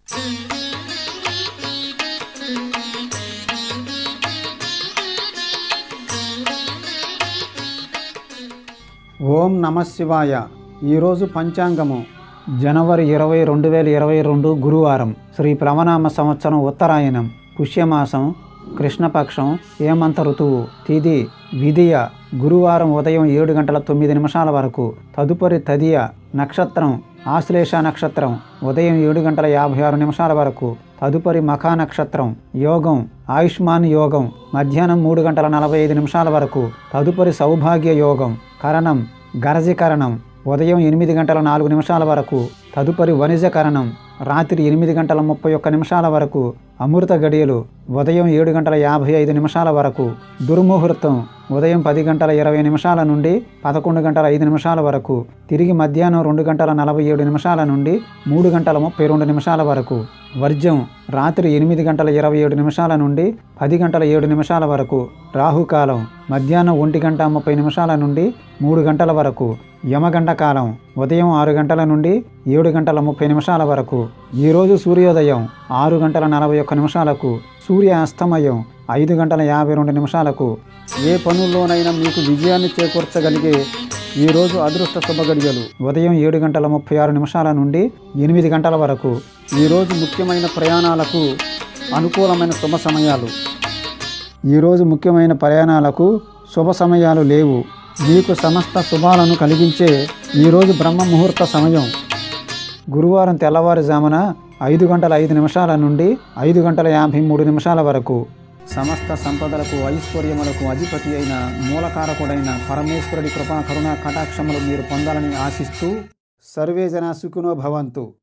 ఓం నమ శివాయ ఈరోజు పంచాంగము జనవరి ఇరవై రెండు వేల ఇరవై రెండు గురువారం శ్రీ ప్లవనామ సంవత్సరం ఉత్తరాయణం పుష్యమాసం కృష్ణపక్షం హేమంత ఋతువు తిథి విధియ గురువారం ఉదయం ఏడు గంటల తొమ్మిది నిమిషాల వరకు తదుపరి తదియ నక్షత్రం ఆశ్లేష నక్షత్రం ఉదయం ఏడు గంటల యాభై ఆరు నిమిషాల వరకు తదుపరి మఖా నక్షత్రం యోగం ఆయుష్మాన్ యోగం మధ్యాహ్నం మూడు గంటల నలభై ఐదు నిమిషాల వరకు తదుపరి సౌభాగ్య యోగం కరణం గరజీకరణం ఉదయం ఎనిమిది గంటల నాలుగు నిమిషాల వరకు తదుపరి వణిజకరణం రాత్రి ఎనిమిది గంటల ముప్పై ఒక్క నిమిషాల వరకు అమృత గడియలు ఉదయం ఏడు గంటల యాభై ఐదు నిమిషాల వరకు దుర్ముహూర్తం ఉదయం పది గంటల ఇరవై నిమిషాల నుండి పదకొండు గంటల ఐదు నిమిషాల వరకు తిరిగి మధ్యాహ్నం రెండు గంటల నలభై ఏడు నిమిషాల నుండి మూడు గంటల ముప్పై రెండు నిమిషాల వరకు వర్జ్యం రాత్రి ఎనిమిది గంటల ఇరవై ఏడు నిమిషాల నుండి పది గంటల ఏడు నిమిషాల వరకు రాహుకాలం మధ్యాహ్నం ఒంటి గంట ముప్పై నిమిషాల నుండి మూడు గంటల వరకు యమగంట కాలం ఉదయం ఆరు గంటల నుండి ఏడు గంటల ముప్పై నిమిషాల వరకు ఈరోజు సూర్యోదయం ఆరు గంటల నలభై ఒక్క నిమిషాలకు సూర్య అస్తమయం ఐదు గంటల యాభై రెండు నిమిషాలకు ఏ పనుల్లోనైనా మీకు విజయాన్ని చేకూర్చగలిగే ఈరోజు అదృష్ట శుభగడియలు ఉదయం ఏడు గంటల ముప్పై ఆరు నిమిషాల నుండి ఎనిమిది గంటల వరకు ఈరోజు ముఖ్యమైన ప్రయాణాలకు అనుకూలమైన శుభ సమయాలు ఈరోజు ముఖ్యమైన ప్రయాణాలకు శుభ సమయాలు లేవు మీకు సమస్త శుభాలను కలిగించే ఈరోజు బ్రహ్మ ముహూర్త సమయం గురువారం తెల్లవారుజామున ఐదు గంటల ఐదు నిమిషాల నుండి ఐదు గంటల యాభై మూడు నిమిషాల వరకు సమస్త సంపదలకు ఐశ్వర్యములకు అధిపతి అయిన మూలకారకుడైన పరమేశ్వరుడి కృపా కరుణా కటాక్షములు మీరు పొందాలని ఆశిస్తూ సర్వేజన సుఖినో భవంతు